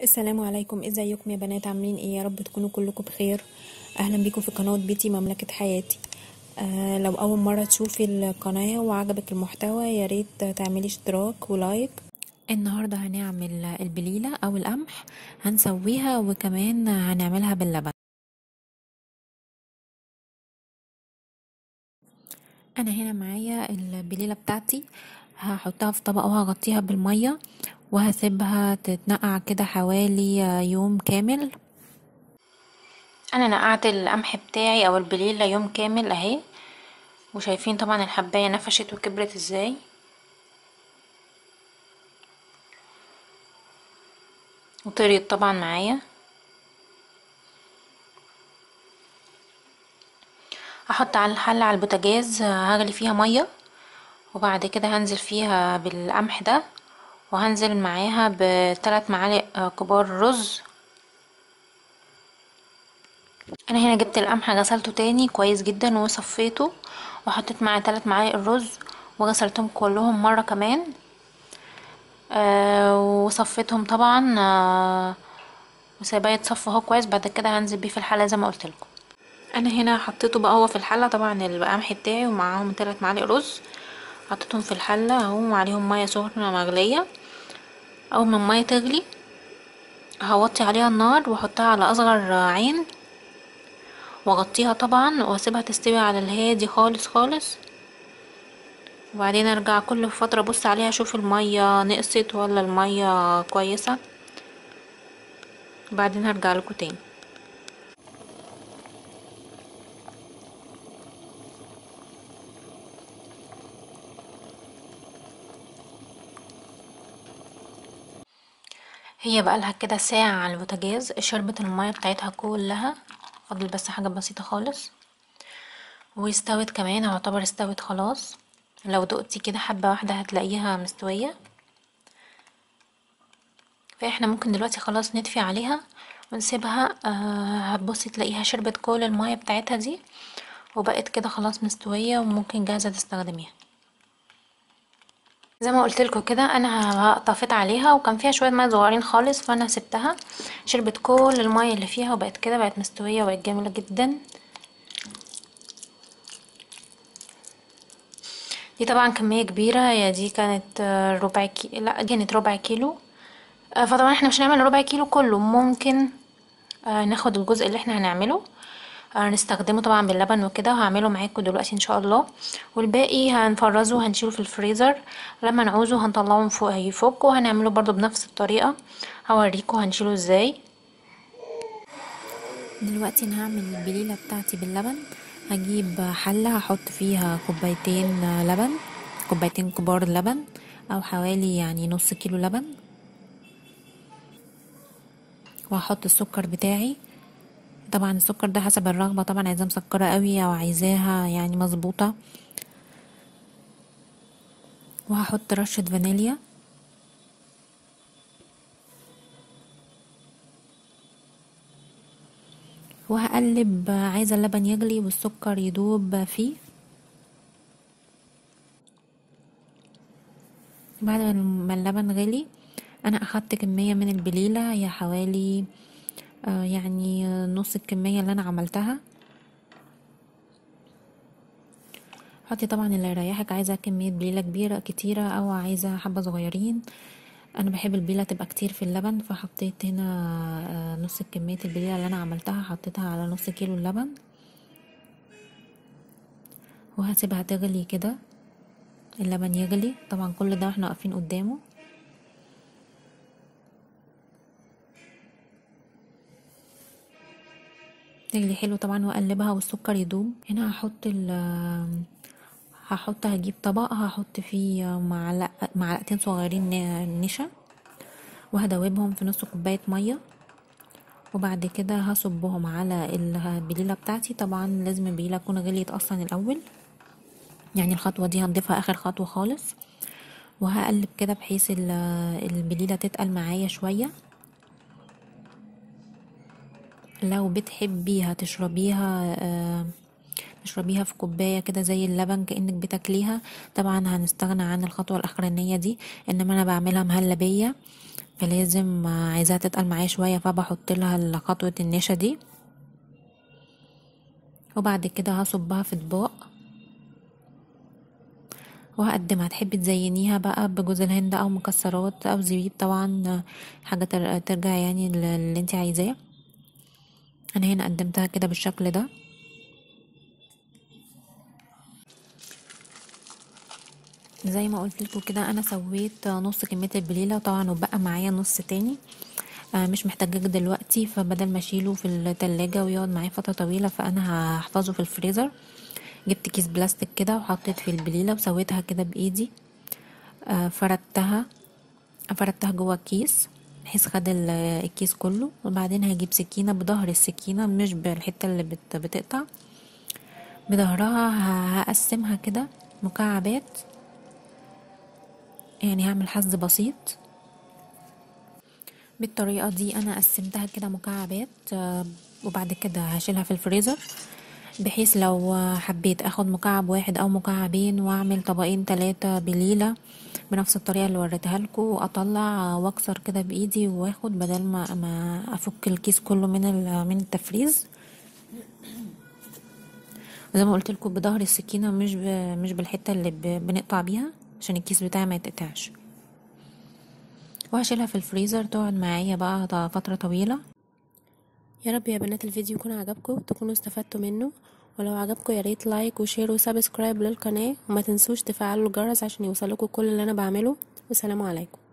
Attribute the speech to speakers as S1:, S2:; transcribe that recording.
S1: السلام عليكم ازيكم يا بنات عاملين ايه يا رب تكونوا كلكم بخير اهلا بيكم في قناه بيتي مملكه حياتي آه لو اول مره تشوفي القناه وعجبك المحتوى يا ريت تعملي اشتراك ولايك النهارده هنعمل البليله او القمح هنسويها وكمان هنعملها باللبن انا هنا معايا البليله بتاعتي هحطها في طبق وهغطيها بالميه وهسيبها تتنقع كده حوالي يوم كامل انا نقعت القمح بتاعي او البليله يوم كامل اهي وشايفين طبعا الحبايه نفشت وكبرت ازاي وطريت طبعا معايا هحط على الحله على البوتاجاز هغلي فيها ميه وبعد كده هنزل فيها بالقمح ده وهنزل معاها بثلاث معالق كبار رز انا هنا جبت القمح غسلته تاني كويس جدا وصفيته وحطيت معاه ثلاث معالق الرز وغسلتهم كلهم مره كمان آه وصفيتهم طبعا آه وسايباه يتصفى اهو كويس بعد كده هنزل بيه في الحله زي ما قلت لكم انا هنا حطيته بقى هو في الحله طبعا القمح بتاعي ومعاهم ثلاث معالق رز حطيتهم في الحله اهو وعليهم ميه سخنه مغليه اول ما الميه تغلي هوطي عليها النار واحطها على اصغر عين واغطيها طبعا واسيبها تستوي على الهادي خالص خالص وبعدين ارجع كل فتره ابص عليها اشوف الميه نقصت ولا الميه كويسه وبعدين هرجع لكم تاني هي بقى لها كده ساعة على البوتاجاز شربت المية بتاعتها كلها فاضل بس حاجة بسيطة خالص واستوت كمان اعتبر استوت خلاص لو دقتي كده حبة واحدة هتلاقيها مستوية فاحنا ممكن دلوقتي خلاص نطفي عليها ونسيبها آه هتبصي تلاقيها شربت كل المية بتاعتها دي وبقت كده خلاص مستوية وممكن جاهزة تستخدميها زي ما قلت لكم كده انا طفيت عليها وكان فيها شويه ميه صغيرين خالص فانا سبتها شربت كل الميه اللي فيها وبقت كده بقت مستويه وبقت جميله جدا دي طبعا كميه كبيره يا دي كانت ربع كيلو لا كانت ربع كيلو فطبعا احنا مش هنعمل ربع كيلو كله ممكن ناخد الجزء اللي احنا هنعمله هنستخدمه طبعا باللبن وكده وهعمله معاكم دلوقتي ان شاء الله والباقي هنفرزه وهنشيله في الفريزر لما نعوزه هنطلعه من فوق هيفك وهنعمله برضو بنفس الطريقه هوريكم هنشيله ازاي دلوقتي انا هعمل البليله بتاعتي باللبن هجيب حله هحط فيها كوبايتين لبن كوبايتين كبار لبن او حوالي يعني نص كيلو لبن وهحط السكر بتاعي طبعا السكر ده حسب الرغبه طبعا عايزاه مسكره قوي او عايزاها يعني مظبوطه وهحط رشه فانيليا وهقلب عايزه اللبن يغلي والسكر يدوب فيه بعد ما اللبن غلي انا اخدت كميه من البليله هي حوالي آه يعني نص الكمية اللي انا عملتها حطي طبعا اللي يريحك عايزة كمية بليلة كبيرة كتيرة او عايزة حبة صغيرين انا بحب البليلة تبقى كتير في اللبن فحطيت هنا آه نص كمية البليلة اللي انا عملتها حطيتها على نص كيلو اللبن وهسيبها تغلي كده اللبن يغلي طبعا كل ده احنا واقفين قدامه تغلي حلو طبعا واقلبها والسكر يدوب هنا هحط ال هحط هجيب طبق هحط فيه معلق معلقتين صغيرين نشا وهدوبهم في نص كوبايه ميه وبعد كده هصبهم على البليله بتاعتي طبعا لازم البليله تكون غليت اصلا الاول يعني الخطوه دي هنضيفها اخر خطوه خالص وهقلب كده بحيث البليله تتقل معايا شويه لو بتحبيها تشربيها آه تشربيها في كوبايه كده زي اللبن كانك بتاكليها طبعا هنستغنى عن الخطوه الاخرانيه دي انما انا بعملها مهلبيه فلازم عايزاها تتقل معايا شويه فبحط لها خطوه النشا دي وبعد كده هصبها في اطباق وهقدمها تحبي تزينيها بقى بجوز الهند او مكسرات او زبيب طبعا حاجه ترجع يعني اللي انت عايزاه انا هنا قدمتها كده بالشكل ده زي ما قلت لكم كده انا سويت نص كميه البليله وطبعا وبقى معايا نص تاني آه مش محتاجه دلوقتي فبدل ما اشيله في التلاجة ويقعد معايا فتره طويله فانا هحفظه في الفريزر جبت كيس بلاستيك كده وحطيت فيه البليله وسويتها كده بايدي آه فردتها فردتها جوه الكيس بحيث خد الكيس كله وبعدين هجيب سكينه بظهر السكينه مش بالحته اللي بت بتقطع بظهرها هقسمها كده مكعبات يعني هعمل حز بسيط بالطريقه دي انا قسمتها كده مكعبات وبعد كده هشيلها في الفريزر بحيث لو حبيت اخد مكعب واحد او مكعبين واعمل طبقين تلاتة بليلة بنفس الطريقة اللي وريتها لكم واطلع واكسر كده بايدي واخد بدل ما ما افك الكيس كله من من التفريز زي ما قلت لكم بظهر السكينة مش مش بالحتة اللي بنقطع بيها عشان الكيس بتاعي ما يتقطعش وهشيلها في الفريزر تقعد معايا بقى فترة طويلة
S2: يا رب يا بنات الفيديو يكون عجبكم تكونوا استفدتوا منه ولو عجبكم يا ريت لايك وشير وسبسكرايب للقناه وما تنسوش تفعلوا الجرس عشان يوصلكوا كل اللي انا بعمله والسلام عليكم